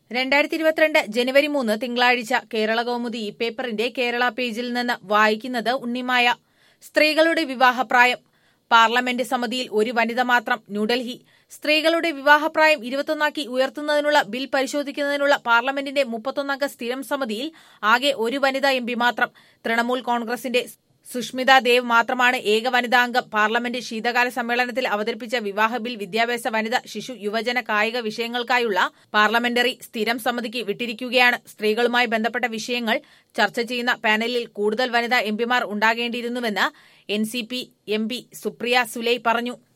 രണ്ടായിരത്തി ഇരുപത്തിരണ്ട് ജനുവരി മൂന്ന് തിങ്കളാഴ്ച കേരള കൗമുദി ഈ പേപ്പറിന്റെ കേരള പേജിൽ നിന്ന് വായിക്കുന്നത് ഉണ്ണിമായ സ്ത്രീകളുടെ വിവാഹപ്രായം പാർലമെന്റ് സമിതിയിൽ ഒരു വനിത മാത്രം ന്യൂഡൽഹി സ്ത്രീകളുടെ വിവാഹപ്രായം ഇരുപത്തൊന്നാക്കി ഉയർത്തുന്നതിനുള്ള ബിൽ പരിശോധിക്കുന്നതിനുള്ള പാർലമെന്റിന്റെ മുപ്പത്തൊന്നംഗ സ്ഥിരം സമിതിയിൽ ആകെ ഒരു വനിതാ എം മാത്രം തൃണമൂൽ കോൺഗ്രസിന്റെ സുഷ്മിത ദേവ് മാത്രമാണ് ഏക വനിതാ അംഗം പാർലമെന്റ് ശീതകാല സമ്മേളനത്തിൽ അവതരിപ്പിച്ച വിവാഹ ബിൽ വിദ്യാഭ്യാസ വനിത ശിശു യുവജന കായിക വിഷയങ്ങൾക്കായുള്ള പാർലമെന്ററി സ്ഥിരം സമിതിക്ക് വിട്ടിരിക്കുകയാണ് സ്ത്രീകളുമായി ബന്ധപ്പെട്ട വിഷയങ്ങൾ ചർച്ച ചെയ്യുന്ന പാനലിൽ കൂടുതൽ വനിതാ എംപിമാർ ഉണ്ടാകേണ്ടിയിരുന്നുവെന്ന് N C P M P Supriya Sule പറഞ്ഞു